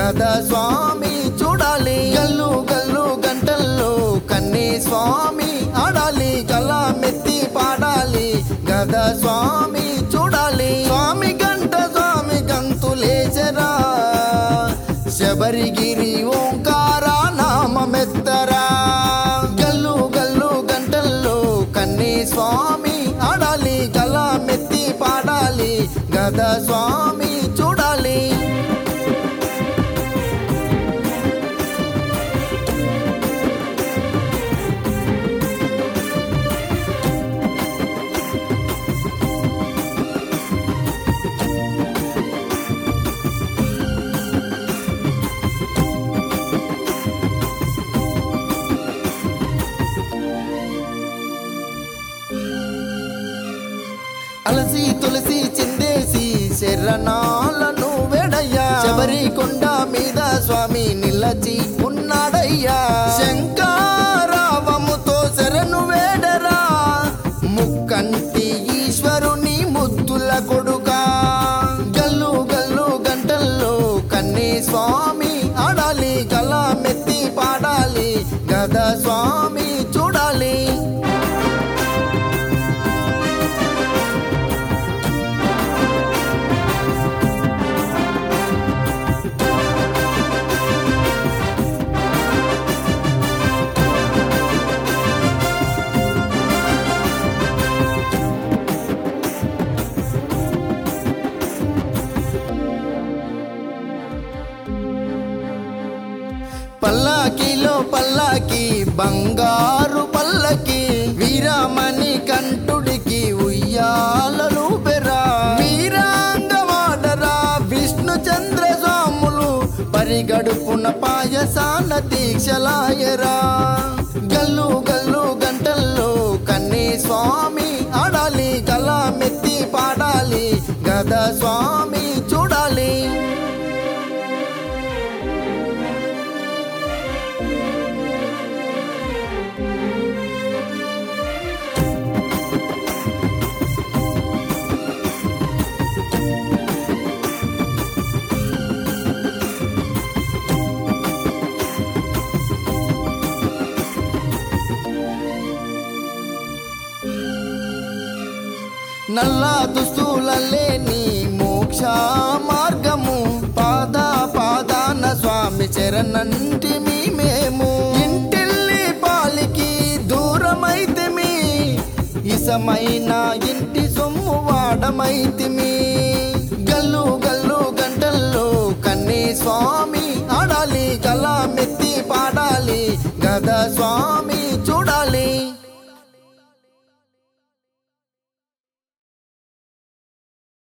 గదా స్వామి చూడాలి గల్లు గల్లు గంటల్లో కన్నీ స్వామి ఆడాలి గల మెత్తి పాడాలి గదా స్వామి చూడాలి స్వామి గంట స్వామి గంతులేచరా శబరిగిరి ఓంకార నామమెత్తరా గల్లు గల్లు గంటల్లో కన్నీ స్వామి ఆడాలి గల మెత్తి పాడాలి గదా స్వామి చూడాలి అలసి తులసి చిందేసి శరణాలను వెడయ్యా శబరి కొండ మీద స్వామి నిలచి ఉన్నాడయ్యా శంకారావముతో శరణు వేడరా ముక్కంటి ఈశ్వరుని ముద్దుల కొడుకా గల్లు గల్లు గంటల్లో కన్నీ స్వామి ఆడాలి గల మెత్తి పాడాలి గద స్వామి చూడాలి పల్లాకిలో పల్లాకి బంగారు పల్లకి వీరమణి కంటుడికి ఉయ్యాలలు పెరా వీరాంగమాడరా విష్ణు చంద్ర స్వాములు పరిగడుపున పాయసాన దీక్షలాయరా గల్లు గల్లు గంటల్లో కన్నీ స్వామి ఆడాలి గల మెత్తి పాడాలి గద స్వామి చూడాలి నల్ల దుస్తులలేని మోక్ష మార్గము పాద పాదాన స్వామి చరణంటి మేము ఇంటిల్లి పాలికి దూరమైతిమి ఇసమైన ఇంటి సొమ్ము వాడమైతిమి గల్లు గల్లు గంటల్లో కన్నీ స్వామి ఆడాలి గల మెత్తి పాడాలి గద స్వామి చూడాలి